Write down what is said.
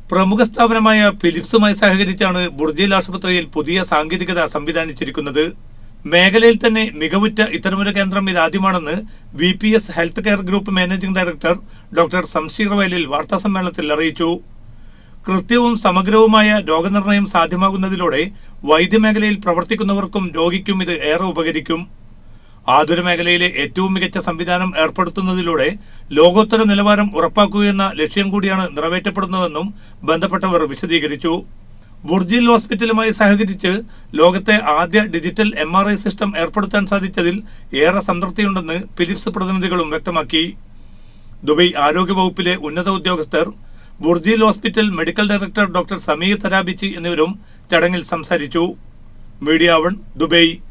പ്രമുഖ സ്ഥാപനമായ ഫിലിപ്സുമായി സഹകരിച്ചാണ് ബുർജിൽ ആശുപത്രിയിൽ പുതിയ സാങ്കേതികത സംവിധാനിച്ചിരിക്കുന്നത് മേഖലയിൽ തന്നെ മികവുറ്റ ഇത്തരമൊരു കേന്ദ്രം ഇതാദ്യമാണെന്ന് V P S health care group managing director doctor Shamsheer Vayalil വാർത്താസമ്മേളനത്തിൽ അറിയിച്ചു കൃത്യവും സമഗ്രവുമായ രോഗനിർണയം സാധ്യമാകുന്നതിലൂടെ വൈദ്യമേഖലയിൽ പ്രവർത്തിക്കുന്നവർക്കും രോഗിക്കും ഇത് ഏറെ ഉപകരിക്കും ആതുര മേഖലയിലെ ഏറ്റവും മികച്ച സംവിധാനം ഏർപ്പെടുത്തുന്നതിലൂടെ ലോകോത്തര നിലവാരം ഉറപ്പാക്കുകയെന്ന ലക്ഷ്യം കൂടിയാണ് നിറവേറ്റപ്പെടുന്നതെന്നും ബന്ധപ്പെട്ടവർ വിശദീകരിച്ചു ബുർജിൽ ഹോസ്പിറ്റലുമായി സഹകരിച്ച് ലോകത്തെ ആദ്യ digital M R I system ഏർപ്പെടുത്താൻ സാധിച്ചതിൽ ഏറെ സംതൃപ്തിയുണ്ടെന്ന് ഫിലിപ്സ് പ്രതിനിധികളും വ്യക്തമാക്കി ദുബൈ ആരോഗ്യവകുപ്പിലെ ഉന്നത ഉദ്യോഗസ്ഥർ Burjeel hospital medical director doctor Sameer Tarabichi എന്നിവരും ചടങ്ങിൽ സംസാരിച്ചു മീഡിയ വൺ ദുബൈ